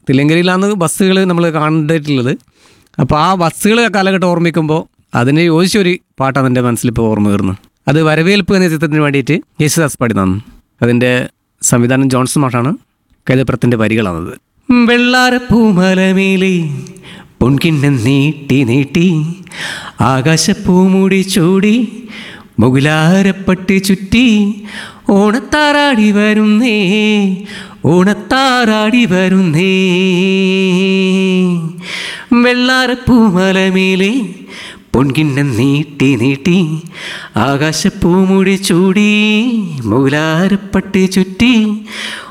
തില്ലങ്കരിയിലാണ് ബസ്സുകൾ നമ്മൾ കണ്ടിട്ടുള്ളത് അപ്പോൾ ആ ബസ്സുകൾ കാലഘട്ടം ഓർമ്മിക്കുമ്പോൾ അതിന് യോജിച്ചൊരു പാട്ടാണ് എൻ്റെ മനസ്സിലിപ്പോൾ ഓർമ്മ വരുന്നത് അത് വരവേൽപ്പ് എന്ന ചിത്രത്തിന് വേണ്ടിയിട്ട് യേശുദാസ് പാടി തന്നു അതിൻ്റെ സംവിധാനം ജോൺസൺ മാഷാണ് കൈതപ്രത്തിൻ്റെ വരികളാണത് വെള്ളാരപ്പൂമലമേലെ പൊൻകിണ്ണം നീട്ടി നീട്ടി ആകാശപ്പൂമുടി ചൂടി മുകുലാരപ്പട്ടി ചുറ്റി ഓണത്താറാടി വരുന്നേ ഓണത്താറാടി വരുന്നേ വെള്ളാരപ്പൂമലമേലെ പൊൻകിണ്ണം നീട്ടി നീട്ടി ആകാശപ്പൂമുടി ചൂടി മുകുലാരപ്പട്ടി ചുറ്റി